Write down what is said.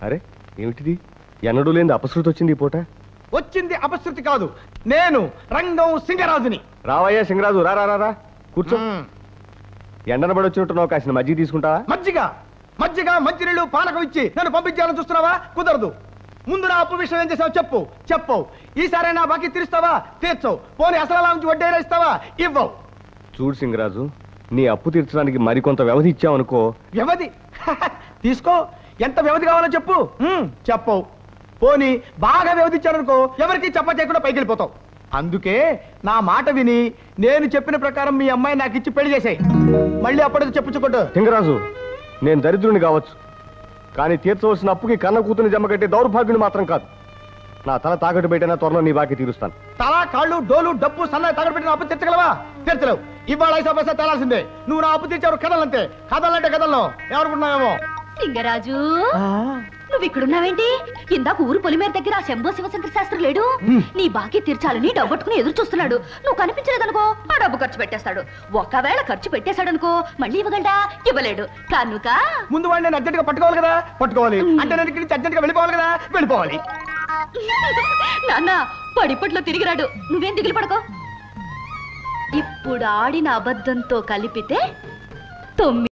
అరే ఏమిటిది ఎన్నడూ లేని అపశృతి వచ్చింది ఈ పూట వచ్చింది అపశృతి కాదు నేను రంగం సింగరాజుని రావయ్యా సింగరాజు రా రా రా, రా కూర్చో మ్మ్. ఎండన పడి వచ్చినట్టున్నావు కాసిన మజ్జిగ తీసుకుంటావా మజ్జిగ మజ్జిగ మంచినీళ్ళు పానకం ఇచ్చి నన్ను పంపించాలని చూస్తున్నావా కుదరదు ముందు నా అప్పు విషయం ఏం చేసావు చెప్పు చెప్పవు ఈసారి నా బాకీ తీరుస్తావా తీర్చవు పోనీ అసలు నుంచి వడ్డీ ఇస్తావా ఇవ్వవు చూడు సింగరాజు నీ అప్పు తీర్చడానికి మరికొంత వ్యవధి ఇచ్చావనుకో వ్యవధి తీసుకో ఎంత వ్యవధి కావాలో చెప్పు మ్మ్, చెప్పవు పోనీ బాగా వ్యవధి ఇచ్చారనుకో ఎవరికి చెప్ప చేయకుండా పైకి వెళ్ళిపోతావు అందుకే నా మాట విని నేను చెప్పిన ప్రకారం మీ అమ్మాయి నాకు ఇచ్చి పెళ్లి చేసాయి మళ్ళీ అప్పటికి చెప్పుచ్చుకోడు సింగరాజు నేను దరిద్రుని కావచ్చు కానీ తీర్చవలసిన అప్పుకి కన్న కూతుని జమ కట్టే దౌర్భాగ్యుని మాత్రం కాదు నా తల తాకట్టు పెట్టినా త్వరలో నీ బాకీ తీరుస్తాను తల కాళ్ళు డోలు డబ్బు సన్నాయి తగడబెట్టిన అప్పు తీర్చగలవా తీర్చలేవు ఇవాళ ఐసా పైసా తేలాల్సిందే నువ్వు నా అప్పు తీర్చావు కథలంతే కథలంటే కథల్లో ఎవరుకున్నావేమో లింగరాజు నువ్వు ఇక్కడున్నావేంటి ఇందాక ఊరు పొలిమేర దగ్గర ఆ శంభో శివశంకర శాస్త్రి లేడు నీ బాకీ తీర్చాలని డబ్బట్టుకుని ఎదురు చూస్తున్నాడు నువ్వు కనిపించలేదనుకో ఆ డబ్బు ఖర్చు పెట్టేస్తాడు ఒకవేళ ఖర్చు పెట్టేశాడనుకో మళ్ళీ ఇవ్వగలడా ఇవ్వలేడు కనుక ముందు వాడిని నేను అర్జెంట్ గా పట్టుకోవాలి కదా పట్టుకోవాలి అంటే నేను ఇక్కడి నుంచి అర్జెంట్ గా వెళ్ళిపోవాలి కదా వెళ్ళిపోవాలి నాన్న పడిపట్లో తిరిగిరాడు నువ్వేం దిగులు పడకో ఇప్పుడు ఆడిన అబద్ధంతో కలిపితే తొమ్మిది